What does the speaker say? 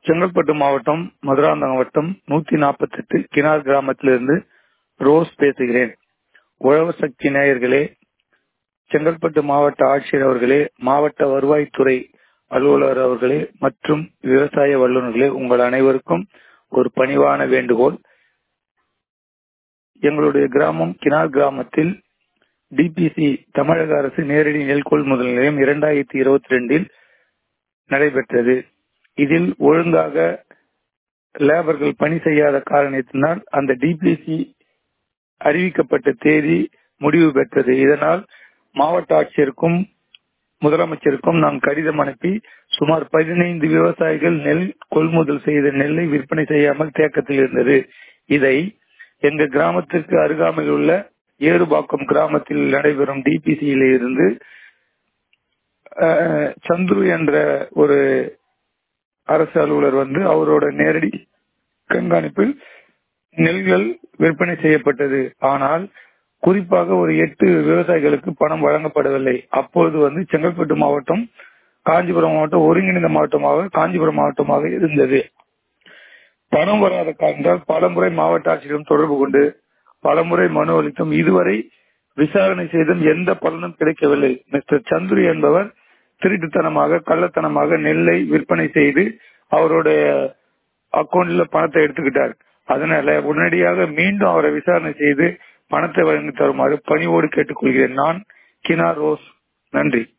செங்கல்பட்டு மாவட்டம் மதுராந்தகம் வட்டம் நூத்தி நாற்பத்தி எட்டு கினார் கிராமத்திலிருந்து ரோஸ் பேசுகிறேன் உழவர் சக்தி நேயர்களே செங்கல்பட்டு மாவட்ட ஆட்சியர் அவர்களே மாவட்ட வருவாய்த்துறை அலுவலர் அவர்களே மற்றும் விவசாய வல்லுநர்களே உங்கள் அனைவருக்கும் ஒரு பணிவான வேண்டுகோள் எங்களுடைய கிராமம் கினார் கிராமத்தில் டிபிசி தமிழக அரசு நேரடி நெல் கொள்முதல் நிலையம் இரண்டாயிரத்தி இருபத்தி ரெண்டில் நடைபெற்றது இதில் ஒழுங்காக லேபர்கள் பணி செய்யாத காரணத்தினால் அந்த டிபிசி அறிவிக்கப்பட்ட தேதி முடிவு பெற்றது இதனால் மாவட்ட ஆட்சியருக்கும் முதலமைச்சருக்கும் நான் கடிதம் அனுப்பி சுமார் பதினைந்து விவசாயிகள் நெல் கொள்முதல் செய்த நெல்லை விற்பனை செய்யாமல் தேக்கத்தில் இருந்தது இதை எங்க கிராமத்திற்கு அருகாமையில் உள்ள ஏறுபாக்கம் கிராமத்தில் நடைபெறும் டிபிசியில இருந்து சந்துரு என்ற ஒரு அரசு அலுவலர் வந்து அவரோட நேரடி கண்காணிப்பில் நெல்கள் விற்பனை செய்யப்பட்டது ஆனால் குறிப்பாக ஒரு எட்டு விவசாயிகளுக்கு பணம் வழங்கப்படவில்லை அப்பொழுது வந்து செங்கல்பட்டு மாவட்டம் காஞ்சிபுரம் மாவட்டம் ஒருங்கிணைந்த மாவட்டமாக காஞ்சிபுரம் மாவட்டமாக இருந்தது பணம் வராத காரணத்தால் பலமுறை மாவட்ட ஆட்சியிடம் தொடர்பு கொண்டு பலமுறை மனு அளித்தும் இதுவரை விசாரணை செய்தும் எந்த பலனும் கிடைக்கவில்லை மிஸ்டர் சந்துரு என்பவர் திருட்டுத்தனமாக கள்ளத்தனமாக நெல்லை விற்பனை செய்து அவருடைய அக்கௌண்ட்ல பணத்தை எடுத்துக்கிட்டார் அதனால உடனடியாக மீண்டும் அவரை விசாரணை செய்து பணத்தை வழங்கி தருமாறு பணிவோடு கேட்டுக்கொள்கிறேன் நான் கினா ரோஸ் நன்றி